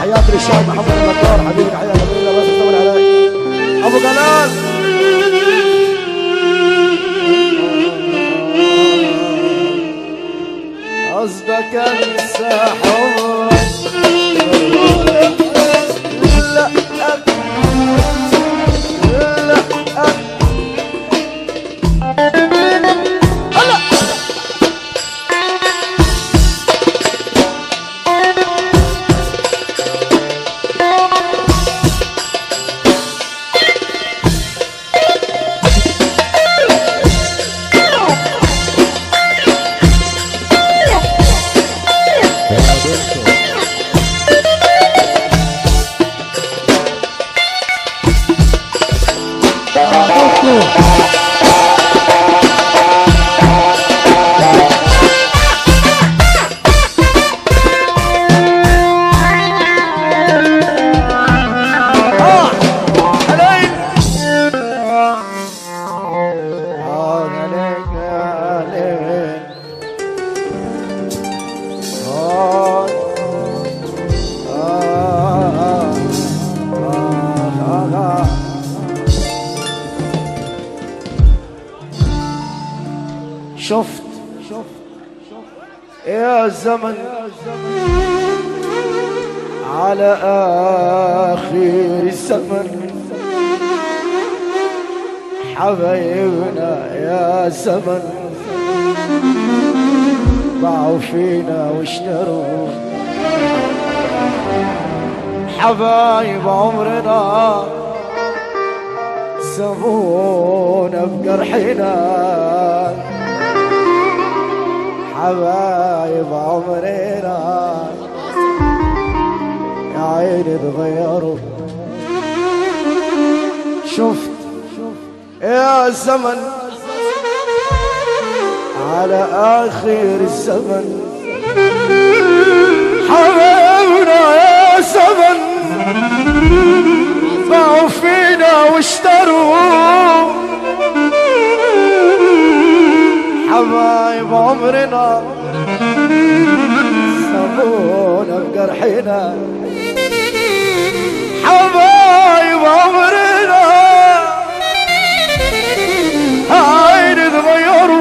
تحياتي للشاعر محمد النجار حبيبي تحيه جميله بس طول عليك ابو جلال قصدك انسى حبك لا لا آه عليك آه عليك عليك آه آه آه آه شفت يا زمن على آخر الزمن حبايبنا يا زمن باعوا فينا واشتروا حبايب عمرنا سمونا بجرحنا حبايب عمرنا يا عيني تغيروا شفت يا زمن على آخر الزمن حبايبنا يا زمن باعوا فينا واشتروا حبايب عمرنا سمونا بجرحنا حبايب عمرنا عين تغيروا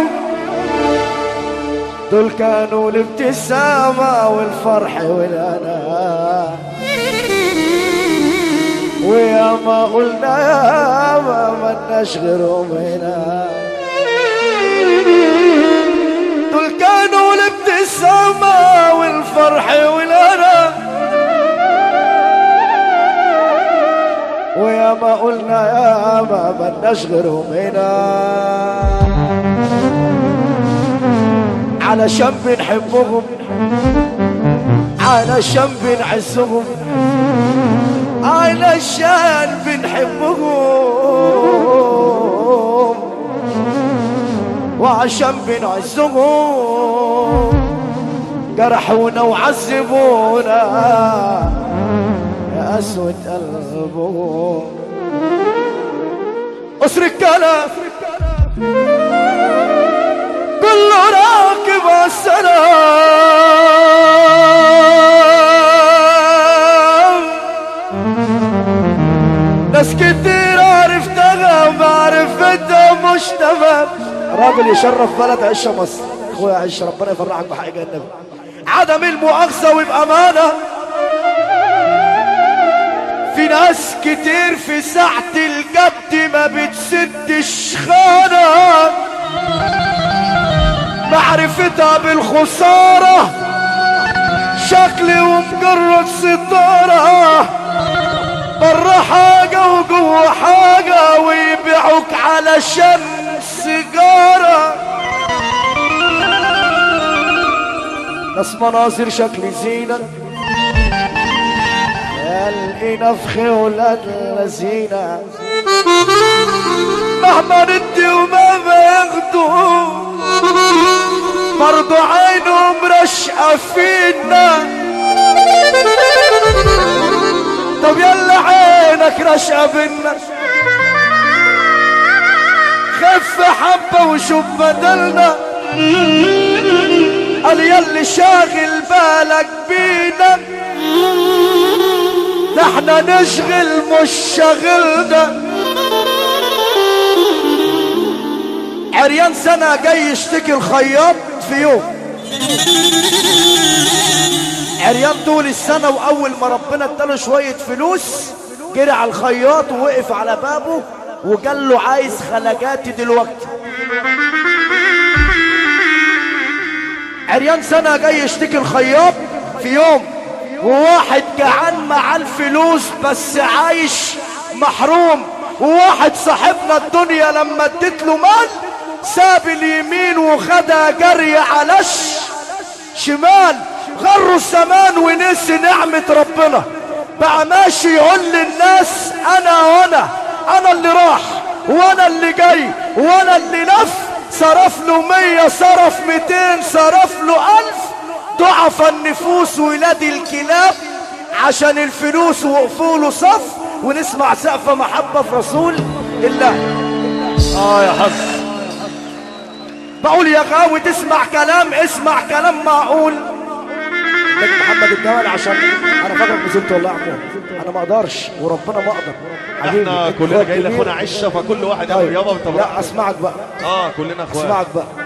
دول كانوا الابتسامة والفرح والأنا ويا ما قلنا يا ما مناش غيرهم هنا دول كانوا الابتسامة والفرح والأنا ويا ما قلنا يا ما مناش غيرهم هنا علشان بنحبهم علشان بنعزهم علشان بنحبهم وعشان بنعزهم جرحونا وعذبونا يا أسود قلبهم أسر الكلام كله راكب السلام ناس كتير عرفتها معرفتها مش تمام راجل يشرف بلد عيش مصر اخويا عيش ربنا يفرحك بحق النبي عدم المؤاخذة وبأمانة في ناس كتير في ساعة الجد ما بتسدش خانة معرفتها بالخسارة شكل ومجرد ستارة بره حاجة وجوه حاجة ويبيعوك علشان سيجارة ناس مناظر شكل زينة يا الإنفخ ولاد الذين مهما ندي ومهما ياخدوا برضو عينهم رشقة فينا طب يلا عينك رشقة بينا خف حبة وشوف بدلنا قال يلي شاغل بالك بينا احنا نشغل مش شغلنا عريان سنة جاي يشتكي الخياط في يوم عريان طول السنة وأول ما ربنا اداله شوية فلوس جري على الخياط ووقف على بابه وقال له عايز خلجاتي دلوقتي عريان سنة جاي يشتكي الخياط في يوم وواحد جعان مع الفلوس بس عايش محروم وواحد صاحبنا الدنيا لما اديت له مال ساب اليمين وخدها جري على الش- شمال غروا الزمان ونسي نعمة ربنا بقى ماشي يقول للناس انا وانا انا اللي راح وانا اللي جاي وانا اللي لف صرف له مية صرف ميتين صرف له الف ضعف النفوس ولاد الكلاب عشان الفلوس وقفوا له صف ونسمع سقف محبة في رسول الله اه يا حظ بقول يا غاوي تسمع كلام اسمع كلام معقول لكن محمد الجوال عشان انا فاكر نزلت والله يا عمو انا ما اقدرش وربنا ما اقدر حبيبي، احنا أنت كلنا أخوك جاي كبير. لاخونا عشه فكل واحد طيب. يابا انت لا اسمعك بقى اه كلنا اخوات اسمعك بقى